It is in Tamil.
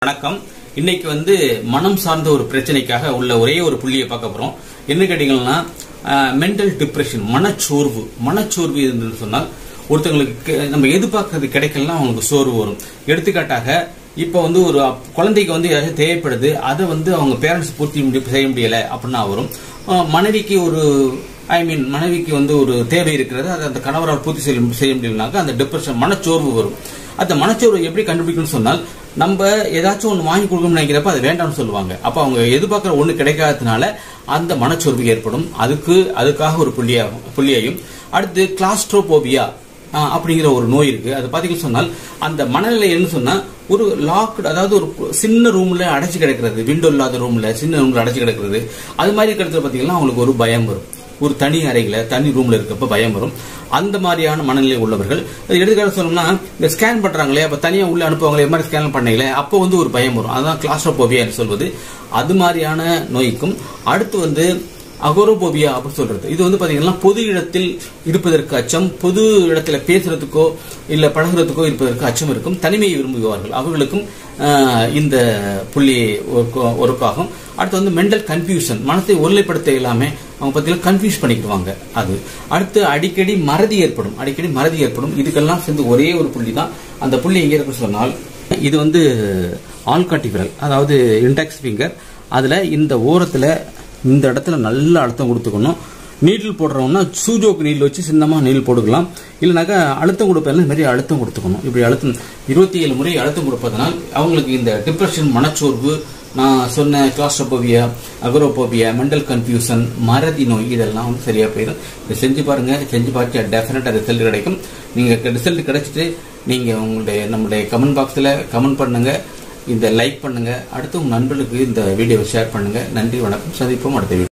வணக்கம் இன்னைக்கு வந்து மனம் சார்ந்த ஒரு பிரச்சனைக்காக உள்ள ஒரே ஒரு புள்ளியை பார்க்க போறோம் என்ன கேட்டீங்கன்னா மென்டல் டிப்ரெஷன் மனச்சோர்வு மனச்சோர்வு என்று சொன்னால் ஒருத்தங்களுக்கு கெ- நம்ம எதிர்பார்க்கறது கிடைக்கலாம் அவங்களுக்கு சோர்வு வரும் எடுத்துக்காட்டாக இப்போ வந்து ஒரு அப்- குழந்தைக்கு வந்து ஏதாச்சும் தேவைப்படுது அதை வந்து அவங்க பேரண்ட்ஸ் பூர்த்தி முடி- செய்ய முடியல அப்படின்னா வரும் அஹ் மனைவிக்கு ஒரு ஐ மீன் மனைவிக்கு வந்து ஒரு தேவை இருக்கிறது அதை அந்த கணவரால் பூர்த்தி செய்ய செய்ய முடியலனாக்கா அந்த டிப்ரெஷன் மனச்சோர்வு வரும் அந்த மனச்சோர்வு எப்படி கண்டுபிடிக்கணும்னு சொன்னால் நம்ம ஏதாச்சும் ஒன்று வாங்கி கொடுக்கணும்னு நினைக்கிறப்ப அது வேண்டாம்னு சொல்லுவாங்க அப்போ அவங்க எதிர்பார்க்குற ஒன்று கிடைக்காததுனால அந்த மனச்சோர்வு ஏற்படும் அதுக்கு அதுக்காக ஒரு புள்ளியாகும் புள்ளியையும் அடுத்து கிளாஸ்ட்ரோபோபியா அப்படிங்கிற ஒரு நோய் இருக்கு அது பாத்தீங்கன்னு சொன்னால் அந்த மனநிலை என்ன சொன்னா ஒரு லாக்டு அதாவது ஒரு சின்ன ரூம்ல அடைச்சு கிடக்கிறது விண்டோ இல்லாத ரூம்ல சின்ன ரூம்ல அடைச்சு கிடக்கிறது அது மாதிரி இருக்கிறது பாத்தீங்கன்னா அவங்களுக்கு ஒரு பயம் வரும் ஒரு தனி அறையில தனி ரூம்ல இருக்கப்ப பயம் வரும் அந்த மாதிரியான மனநிலை உள்ளவர்கள் எடுத்துக்காட்டு சொல்லணும்னா இந்த ஸ்கேன் பண்றாங்களே அப்ப தனியா உள்ள அனுப்புவாங்களே மாதிரி ஸ்கேன் பண்ணீங்களே அப்போ வந்து ஒரு பயம் வரும் அதுதான் கிளாஸ்ட்ரோபோபியா என்று சொல்வது அது மாதிரியான நோய்க்கும் அடுத்து வந்து அகோரோபோபியா அப்படின்னு சொல்றது இது வந்து பாத்தீங்கன்னா பொது இடத்தில் இருப்பதற்கு அச்சம் பொது இடத்துல பேசுறதுக்கோ இல்ல பழகுறதுக்கோ இருப்பதற்கு அச்சம் இருக்கும் தனிமையை விரும்புவார்கள் அவர்களுக்கும் ஆஹ், இந்த புள்ளி ஒர்க்கு- ஒர்க்காகும் அடுத்து வந்து மென்டல் கன்ஃபியூஷன் மனத்தை ஒருமைப்படுத்த இல்லாம அவங்க பார்த்தீங்கன்னா கன்ஃபியூஸ் பண்ணிக்கிடுவாங்க அது அடுத்து அடிக்கடி மறதி ஏற்படும் அடிக்கடி மறதி ஏற்படும் இதுக்கெல்லாம் சேர்ந்து ஒரே ஒரு புள்ளி தான் அந்த புள்ளி எங்க இருக்குன்னு சொன்னால் இது வந்து ஆள்காட்டி விரல் அதாவது இன்டெக்ஸ் ஃபிங்கர் அதுல இந்த ஓரத்துல இந்த இடத்துல நல்ல அழுத்தம் கொடுத்துக்கணும் நீடில் போடுறோம்னா சூஜோக்கு நீல் வச்சு சின்னமா நீல் போட்டுக்கலாம் இல்லைனாக்கா அழுத்தம் கொடுப்பதில் இந்த மாதிரி அழுத்தம் கொடுத்துக்கணும் இப்படி அழுத்தம் இருபத்தி ஏழு முறை அழுத்தம் கொடுப்பதனால் அவங்களுக்கு இந்த டிப்ரெஷன் மனச்சோர்வு நான் சொன்ன கிளாஸ்ட்ரோபோபியா அகரோபோபியா மென்டல் கன்ஃபியூஷன் மறதி நோய் இதெல்லாம் வந்து சரியா போயிடும் இதை செஞ்சு பாருங்க செஞ்சு பார்த்து டெஃபினட்டா ரிசல்ட் கிடைக்கும் நீங்க ரிசல்ட் கிடைச்சிட்டு நீங்க உங்களுடைய நம்மளுடைய கமெண்ட் பாக்ஸ்ல கமெண்ட் பண்ணுங்க இந்த லைக் பண்ணுங்க அடுத்து உங்க நண்பர்களுக்கு இந்த வீடியோவை ஷேர் பண்ணுங்க நன்றி வணக்கம் சந்திப்போம் அடுத்த வீடியோ